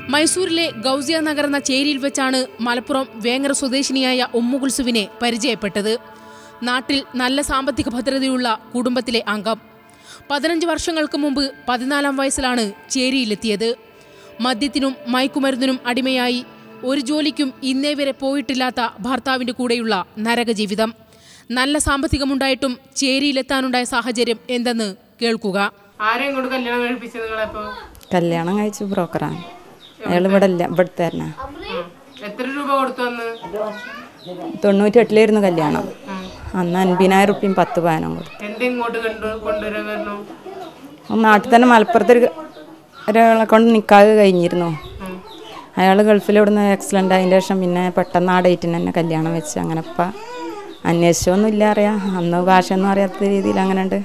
മൈസൂരിലെ ഗൗസിയ നഗർ എന്ന ചേരിയിൽ വെച്ചാണ് മലപ്പുറം വേങ്ങര സ്വദേശിനിയായ ഉമ്മുകുൽസുവിനെ പരിചയപ്പെട്ടത് നാട്ടിൽ നല്ല സാമ്പത്തിക ഭദ്രതയുള്ള കുടുംബത്തിലെ അംഗം പതിനഞ്ച് വർഷങ്ങൾക്ക് മുമ്പ് പതിനാലാം വയസ്സിലാണ് ചേരിയിലെത്തിയത് മദ്യത്തിനും മയക്കുമരുന്നിനും അടിമയായി ഒരു ജോലിക്കും ഇന്നേ വരെ പോയിട്ടില്ലാത്ത ഭർത്താവിന്റെ കൂടെയുള്ള നരകജീവിതം നല്ല സാമ്പത്തികമുണ്ടായിട്ടും ചേരിയിലെത്താനുണ്ടായ സാഹചര്യം എന്തെന്ന് കേൾക്കുക ആരെയും കൊണ്ട് കല്യാണം കഴിപ്പിച്ചത് നിങ്ങളെപ്പോ കല്യാണം കഴിച്ചു ബ്രോക്കറാണ് അയാൾ ഇവിടെ ഇല്ല ഇവിടുത്തെ തന്നെ എത്ര രൂപ കൊടുത്തു അന്ന് തൊണ്ണൂറ്റെട്ടിലായിരുന്നു കല്യാണം അന്ന് അൻപതിനായിരം റുപ്യയും പത്ത് പതിനും കൊടുത്തു എന്തെങ്ങോട്ട് കണ്ടു കൊണ്ടുവരാൻ കാരണം നാട്ടിൽ തന്നെ മലപ്പുറത്തൊരു ഒരാളെ കൊണ്ട് നിൽക്കാതെ കഴിഞ്ഞിരുന്നു അയാൾ ഗൾഫിൽ ഇവിടുന്ന് ആക്സിഡൻ്റ് ആയതിൻ്റെ ശേഷം പിന്നെ പെട്ടെന്ന് ആ ഡേറ്റിന് തന്നെ കല്യാണം വെച്ച് അങ്ങനെ ഇപ്പം അന്വേഷിച്ചൊന്നും ഇല്ല അറിയാം അന്ന് ഭാഷയൊന്നും അറിയാത്ത രീതിയിൽ അങ്ങനെ ഉണ്ട്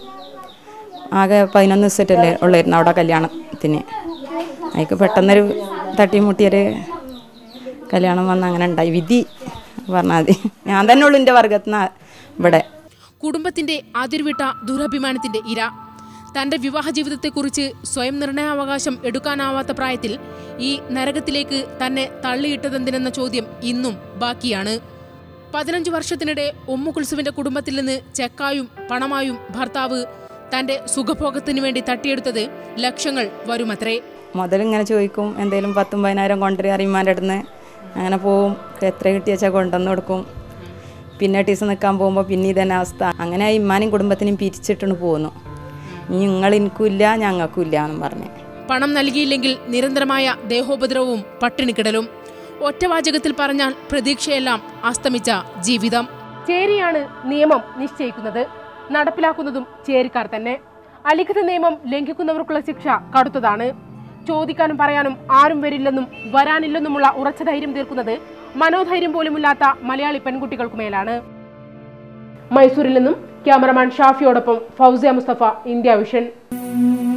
ആകെ പതിനൊന്ന് ദിവസമായിട്ടല്ലേ ഉള്ളായിരുന്നു അവിടെ കല്യാണത്തിന് അതിക്ക് പെട്ടെന്നൊരു തട്ടിമുട്ടിയൊരു കല്യാണം വന്ന് അങ്ങനെ ഉണ്ടായി വിധി പറഞ്ഞാൽ മതി ഞാൻ തന്നെ ഉള്ളു എൻ്റെ വർഗത്തിന് ഇവിടെ കുടുംബത്തിന്റെ അതിർവിട്ട ദുരഭിമാനത്തിന്റെ ഇര തന്റെ വിവാഹ ജീവിതത്തെക്കുറിച്ച് സ്വയം നിർണയാവകാശം എടുക്കാനാവാത്ത പ്രായത്തിൽ ഈ നരകത്തിലേക്ക് തന്നെ തള്ളിയിട്ടതെന്തിനെന്ന ചോദ്യം ഇന്നും ബാക്കിയാണ് പതിനഞ്ച് വർഷത്തിനിടെ ഉമ്മുകുൽസുവിന്റെ കുടുംബത്തിൽ നിന്ന് ചെക്കായും പണമായും ഭർത്താവ് തന്റെ സുഖഭോഗത്തിനു വേണ്ടി തട്ടിയെടുത്തത് ലക്ഷങ്ങൾ വരുമത്രേ മുതൽ ഇങ്ങനെ ചോദിക്കും എന്തെങ്കിലും പത്തും പതിനായിരം കൊണ്ടുവരും അറിയുമാൻ്റെ അടുത്ത് അങ്ങനെ പോവും എത്ര കിട്ടിയാച്ചാൽ കൊണ്ടുവന്ന് കൊടുക്കും പിന്നെ ടീച്ചർ നിൽക്കാൻ പോകുമ്പോൾ പിന്നെ ഇതന്നെ അവസ്ഥ അങ്ങനെ ഇമ്മാനും കുടുംബത്തിനും പിരിച്ചിട്ടുണ്ട് പോകുന്നു ഇനി നിങ്ങൾ എനിക്കും ഇല്ല ഞങ്ങൾക്കും ഇല്ല എന്നും പറഞ്ഞ് പണം നൽകിയില്ലെങ്കിൽ നിരന്തരമായ ദേഹോപദ്രവവും പട്ടിണിക്കിടലും ഒറ്റവാചകത്തിൽ പറഞ്ഞാൽ പ്രതീക്ഷയെല്ലാം അസ്തമിച്ച ജീവിതം ചേരിയാണ് നിയമം നിശ്ചയിക്കുന്നത് നടപ്പിലാക്കുന്നതും ചേരിക്കാർ തന്നെ അലിഖിത നിയമം ലംഘിക്കുന്നവർക്കുള്ള ശിക്ഷ കടുത്തതാണ് ചോദിക്കാനും പറയാനും ആരും വരില്ലെന്നും വരാനില്ലെന്നുമുള്ള ഉറച്ച ധൈര്യം തീർക്കുന്നത് മനോധൈര്യം പോലുമില്ലാത്ത മലയാളി പെൺകുട്ടികൾക്കു മേലാണ് മൈസൂരിൽ നിന്നും ക്യാമറമാൻ ഷാഫിയോടൊപ്പം ഫൗസിയ മുസ്തഫ ഇന്ത്യ വിഷൻ